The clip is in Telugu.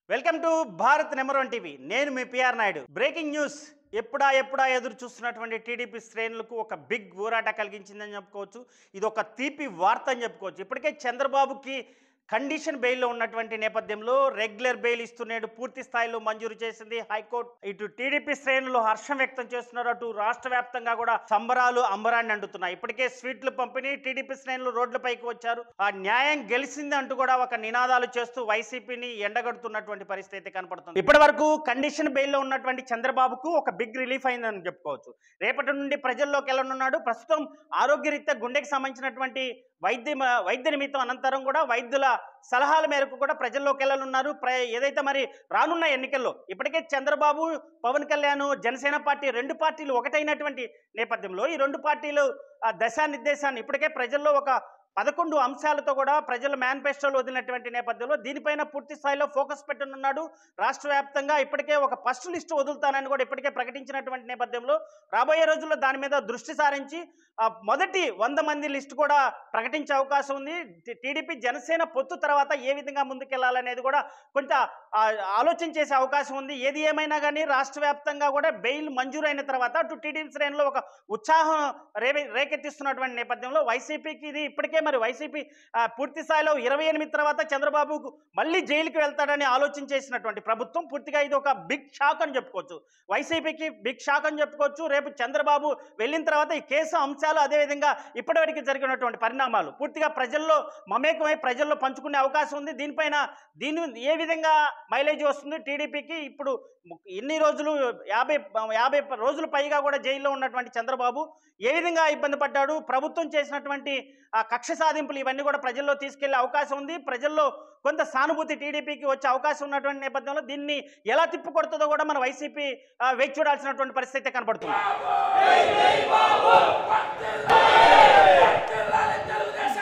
welcome to Bharat number one TV నేను మీ పిఆర్ నాయుడు బ్రేకింగ్ న్యూస్ ఎప్పుడా ఎప్పుడా ఎదురు చూస్తున్నటువంటి టీడీపీ శ్రేణులకు ఒక బిగ్ ఊరాట కలిగించిందని చెప్పుకోవచ్చు ఇది ఒక తీపి వార్త అని చెప్పుకోవచ్చు ఇప్పటికే చంద్రబాబుకి కండిషన్ బెయిల్లో ఉన్నటువంటి నేపథ్యంలో రెగ్యులర్ బెయిల్ ఇస్తున్నాడు పూర్తి స్థాయిలో మంజూరు చేసింది హైకోర్టు ఇటు టీడీపీ శ్రేణులు హర్షం వ్యక్తం చేస్తున్నారు అటు రాష్ట్ర వ్యాప్తంగా కూడా సంబరాలు అంబరాన్ని అంటున్నాయి ఇప్పటికే స్వీట్లు పంపిణీ టీడీపీ శ్రేణులు రోడ్లపైకి వచ్చారు ఆ న్యాయం గెలిచింది అంటూ కూడా ఒక నినాదాలు చేస్తూ వైసీపీని ఎండగడుతున్నటువంటి పరిస్థితి కనపడుతుంది ఇప్పటి వరకు కండిషన్ బెయిల్లో ఉన్నటువంటి చంద్రబాబుకు ఒక బిగ్ రిలీఫ్ అయిందని చెప్పుకోవచ్చు రేపటి నుండి ప్రజల్లోకి వెళ్ళనున్నాడు ప్రస్తుతం ఆరోగ్యరీత్యా గుండెకి సంబంధించినటువంటి వైద్య వైద్య నిమిత్తం అనంతరం కూడా వైద్యుల సలహాల మేరకు కూడా ప్రజల్లోకి వెళ్ళనున్నారు ప్ర ఏదైతే మరి రానున్న ఎన్నికల్లో ఇప్పటికే చంద్రబాబు పవన్ కళ్యాణ్ జనసేన పార్టీ రెండు పార్టీలు ఒకటైనటువంటి నేపథ్యంలో ఈ రెండు పార్టీలు ఆ దశానిర్దేశాన్ని ఇప్పటికే ప్రజల్లో ఒక పదకొండు అంశాలతో కూడా ప్రజల మేనిఫెస్టోలు వదిలినటువంటి నేపథ్యంలో దీనిపైన పూర్తి స్థాయిలో ఫోకస్ పెట్టనున్నాడు రాష్ట్ర వ్యాప్తంగా ఇప్పటికే ఒక ఫస్ట్ లిస్టు వదులుతానని కూడా ఇప్పటికే ప్రకటించినటువంటి నేపథ్యంలో రాబోయే రోజుల్లో దాని మీద దృష్టి సారించి ఆ, మొదటి వంద మంది లిస్టు కూడా ప్రకటించే అవకాశం ఉంది టి- టీడీపీ జనసేన పొత్తు తర్వాత ఏ విధంగా ముందుకెళ్లాలనేది కూడా కొంత ఆ, ఆలోచన చేసే అవకాశం ఉంది ఏది ఏమైనా కానీ రాష్ట్ర వ్యాప్తంగా కూడా బెయిల్ మంజూరైన తర్వాత అటు టీడీపీ శ్రేణిలో ఒక ఉత్సాహం రేవే రేకెత్తిస్తున్నటువంటి నేపథ్యంలో వైసీపీకి ఇది ఇప్పటికే మరి వైసీపీ ఆ, పూర్తి స్థాయిలో ఇరవై ఎనిమిది తర్వాత చంద్రబాబుకు మళ్ళీ జైలుకి వెళ్తాడని ఆలోచన చేసినటువంటి ప్రభుత్వం పూర్తిగా ఇది ఒక బిగ్ షాక్ అని చెప్పుకోవచ్చు వైసీపీకి బిగ్ షాక్ అని చెప్పుకోవచ్చు రేపు చంద్రబాబు వెళ్ళిన తర్వాత ఈ కేసు అంశాలు అదేవిధంగా ఇప్పటివరకు జరిగినటువంటి పరిణామాలు పూర్తిగా ప్రజల్లో మమేకమై ప్రజల్లో పంచుకునే అవకాశం ఉంది దీనిపైన దీని ఏ విధంగా మైలేజ్ వస్తుంది టీడీపీకి ఇప్పుడు ఎన్ని రోజులు యాభై యాభై రోజులు పైగా కూడా జైల్లో ఉన్నటువంటి చంద్రబాబు ఏ విధంగా ఇబ్బంది పడ్డాడు ప్రభుత్వం చేసినటువంటి ఆ కక్ష సాధింపులు ఇవన్నీ కూడా ప్రజల్లో తీసుకెళ్లే అవకాశం ఉంది ప్రజల్లో కొంత సానుభూతి టీడీపీకి వచ్చే అవకాశం ఉన్నటువంటి నేపథ్యంలో దీన్ని ఎలా తిప్పుకొడుతుందో కూడా మన వైసీపీ ఆ, వేచి చూడాల్సినటువంటి పరిస్థితి కనపడుతుంది తెల్లాలి తెలుగుదేశం